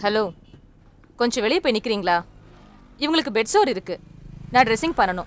hello கொஞ்சம் வெளியே போய் நிற்கிறீங்களா இவங்களுக்கு பெட் சோர் இருக்கு நான் ட்ரெஸ்ஸிங் பண்ணணும்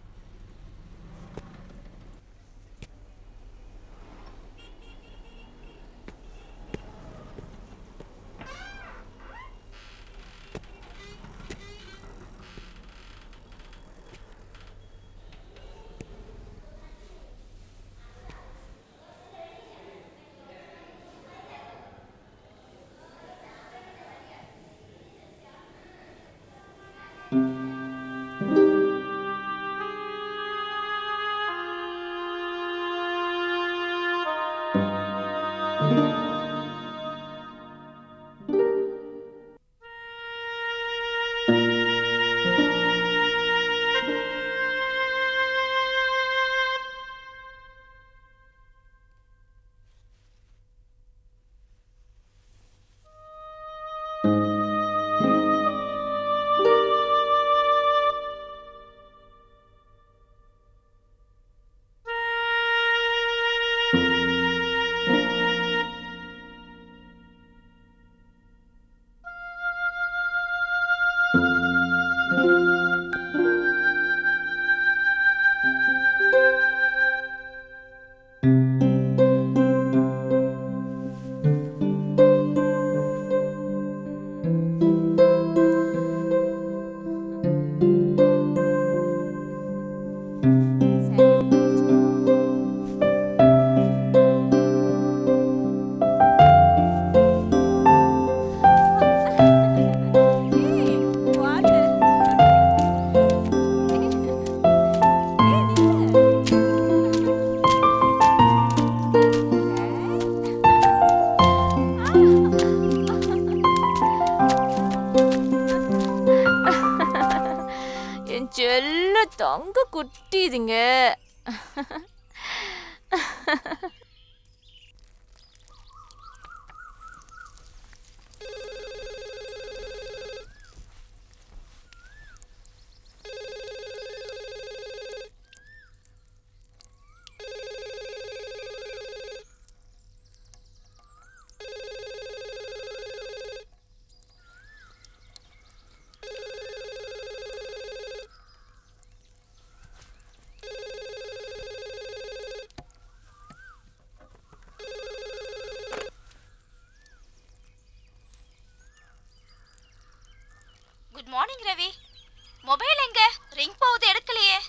என் செல்ல தங்க குட்டி இதுங்க குட் மார்னிங் ரவி மொபைல் எங்க ரிங் போகுது எடுக்கலையே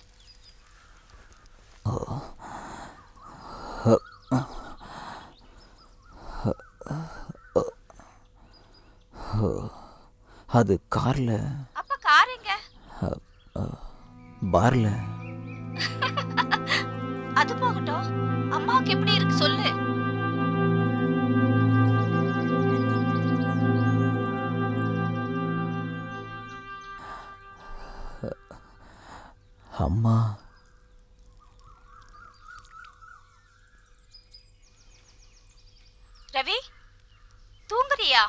அது கார்ல அப்ப கார் எங்க பார்ல அது போகட்டும் அம்மாவுக்கு எப்படி இருக்கு சொல்லு அம்மா ரவி தூங்குறியா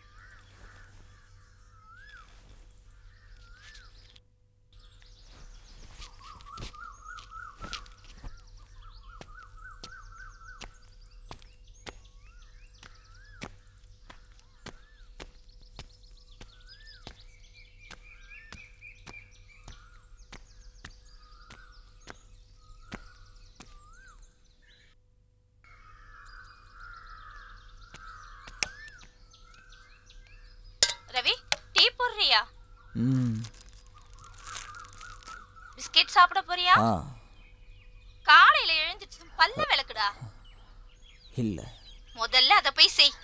ரவி டீ போடுறியா ம் பிஸ்கெட் சாப்பிட போறியா ஆ காலையில எழுந்துச்சு பல்ல விளக்குடா இல்லை முதல்ல அத போய் செய்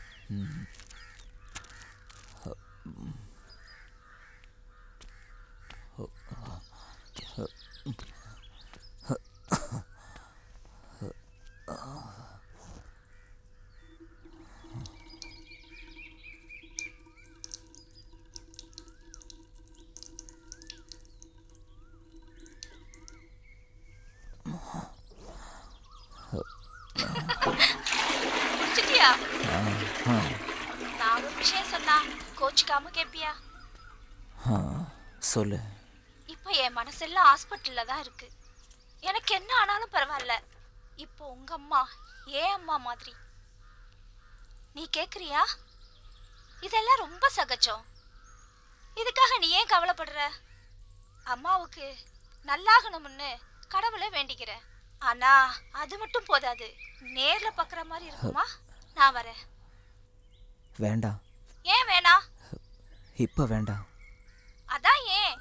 முடிச்சிட்டியா நான் ஒரு விஷயம் சொன்னா கோச்சுக்காம கேப்பியா ஆ சொல்லு இப்போ என் மனசெல்லாம் ஹாஸ்பிட்டல்ல தான் இருக்கு எனக்கு என்ன ஆனாலும் பரவாயில்ல இப்போ உங்க அம்மா ஏன் அம்மா மாதிரி நீ கேக்குறியா இதெல்லாம் ரொம்ப சகஜம் இதுக்காக நீ ஏன் கவலைப்படுற அம்மாவுக்கு நல்லாகணும்னு கடவுளை வேண்டிக்கிறேன் ஆனா அது மட்டும் போதாது நேர்ல பார்க்குற மாதிரி இருக்குமா நான் வரேன் வேண்டாம் ஏன் வேணாம் இப்போ வேண்டாம் அதான் ஏன்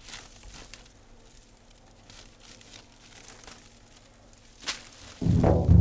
ஆ